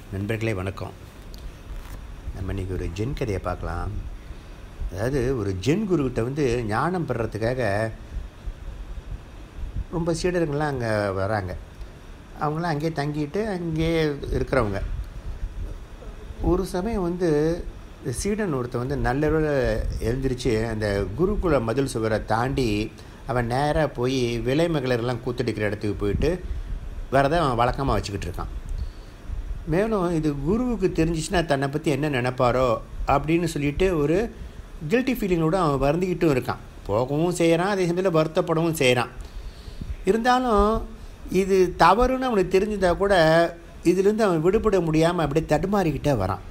நண்பர்களே வணக்கம் நம்ம இன்றைக்கி ஒரு ஜென் கதையை பார்க்கலாம் அதாவது ஒரு ஜென் குருக்கிட்ட வந்து ஞானம் பெறுறதுக்காக ரொம்ப சீடர்கள்லாம் அங்கே வராங்க அவங்களாம் அங்கேயே தங்கிட்டு அங்கேயே இருக்கிறவங்க ஒரு சமயம் வந்து இந்த சீடன் ஒருத்தன் வந்து நல்ல எழுந்திரிச்சு அந்த குருகுல மதில் சுவரை தாண்டி அவன் நேராக போய் விலை மகளிர்லாம் கூத்தடிக்கிற இடத்துக்கு போயிட்டு வரதை அவன் வழக்கமாக வச்சுக்கிட்டு இருக்கான் மேலும் இது குருவுக்கு தெரிஞ்சிச்சுன்னா தன்னை பற்றி என்ன நினைப்பாரோ அப்படின்னு சொல்லிட்டு ஒரு கில்ட்டி ஃபீலிங்கோடு அவன் வருந்திக்கிட்டும் இருக்கான் போகவும் செய்கிறான் அதே சமயத்தில் வருத்தப்படவும் செய்கிறான் இருந்தாலும் இது தவறுன்னு அவனுக்கு தெரிஞ்சதா கூட இதுலேருந்து அவன் விடுபட முடியாமல் அப்படியே தடுமாறிக்கிட்டே வரான்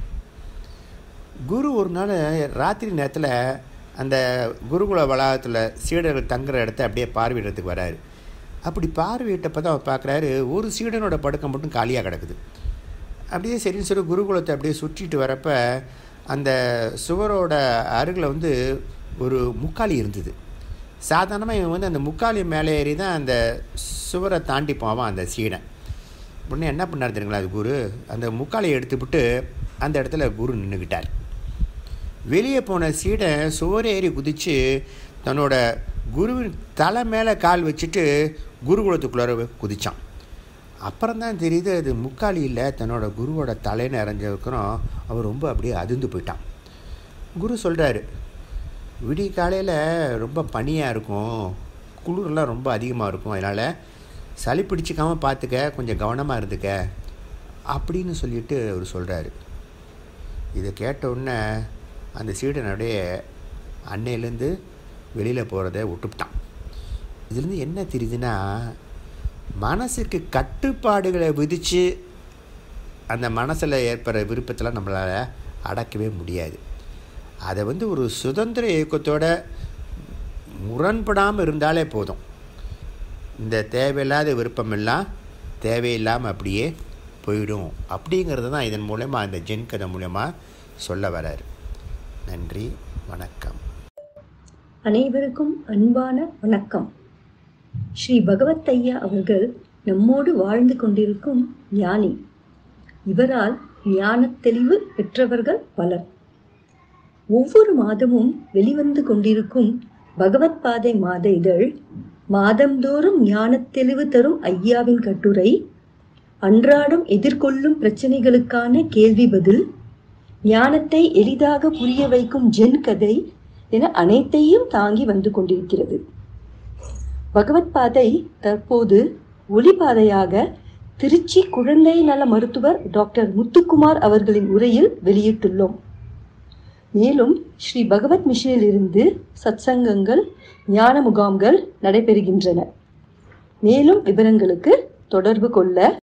குரு ஒரு நாள் ராத்திரி நேரத்தில் அந்த குருகுல வளாகத்தில் சீடர்கள் தங்குற இடத்த அப்படியே பார்வையிடறதுக்கு வராரு அப்படி பார்வையிட்டப்போ தான் அவர் பார்க்குறாரு ஒரு சீடனோட படுக்கை மட்டும் காலியாக கிடக்குது அப்படியே சரின்னு சொல்லி குருகுலத்தை அப்படியே சுற்றிட்டு வரப்போ அந்த சுவரோட அருகில் வந்து ஒரு முக்காலி இருந்தது சாதாரணமாக இவன் வந்து அந்த முக்காலி மேலே ஏறி தான் அந்த சுவரை தாண்டி போவான் அந்த சீடன் உடனே என்ன பண்ணார் தெரியுங்களா அது குரு அந்த முக்காலியை எடுத்துவிட்டு அந்த இடத்துல குரு நின்றுக்கிட்டார் வெளியே போன சீடன் சுவர் ஏறி குதித்து தன்னோட குருவின் தலை மேலே கால் வச்சுட்டு குருகுலத்துக்குள்ளார குதித்தான் அப்புறம் தான் தெரியுது அது முக்காலி இல்லை தன்னோட குருவோட தலைன்னு இறஞ்சதுக்கப்புறம் அவர் ரொம்ப அப்படியே அதிர்ந்து போயிட்டான் குரு சொல்கிறாரு விடிய காலையில் ரொம்ப பனியாக இருக்கும் குளிரெலாம் ரொம்ப அதிகமாக இருக்கும் அதனால் சளி பிடிச்சிக்காமல் பார்த்துக்க கொஞ்சம் கவனமாக இருந்துக்க அப்படின்னு சொல்லிட்டு அவர் சொல்கிறாரு இதை கேட்ட உடனே அந்த சீடனுடைய அன்னையிலேருந்து வெளியில் போகிறத விட்டுவிட்டான் இதுலேருந்து என்ன தெரியுதுன்னா மனசுக்கு கட்டுப்பாடுகளை விதித்து அந்த மனசில் ஏற்படுற விருப்பத்தெல்லாம் நம்மளால் அடக்கவே முடியாது அதை வந்து ஒரு சுதந்திர இயக்கத்தோட முரண்படாமல் இருந்தாலே போதும் இந்த தேவையில்லாத விருப்பமெல்லாம் தேவையில்லாமல் அப்படியே போயிடும் அப்படிங்கிறது தான் இதன் மூலயமா அந்த ஜென் கதை மூலயமா சொல்ல வராரு நன்றி வணக்கம் அனைவருக்கும் அன்பான வணக்கம் ஸ்ரீ பகவத் ஐயா அவர்கள் நம்மோடு வாழ்ந்து கொண்டிருக்கும் ஞானி இவரால் ஞானத் தெளிவு பெற்றவர்கள் பலர் ஒவ்வொரு மாதமும் வெளிவந்து கொண்டிருக்கும் பகவத் பாதை மாத இதழ் மாதந்தோறும் ஞானத் தெளிவு தரும் ஐயாவின் கட்டுரை அன்றாடம் எதிர்கொள்ளும் பிரச்சனைகளுக்கான கேள்வி பதில் ஞானத்தை எளிதாக புரிய வைக்கும் ஜென் கதை என அனைத்தையும் தாங்கி வந்து கொண்டிருக்கிறது பகவத் பாதை தற்போது ஒளிபாதையாக திருச்சி குழந்தை நல மருத்துவர் டாக்டர் முத்துக்குமார் அவர்களின் உரையில் வெளியிட்டுள்ளோம் மேலும் ஸ்ரீ பகவத் மிஷனில் இருந்து சத்சங்கங்கள் ஞான முகாம்கள் நடைபெறுகின்றன மேலும் விவரங்களுக்கு தொடர்பு கொள்ள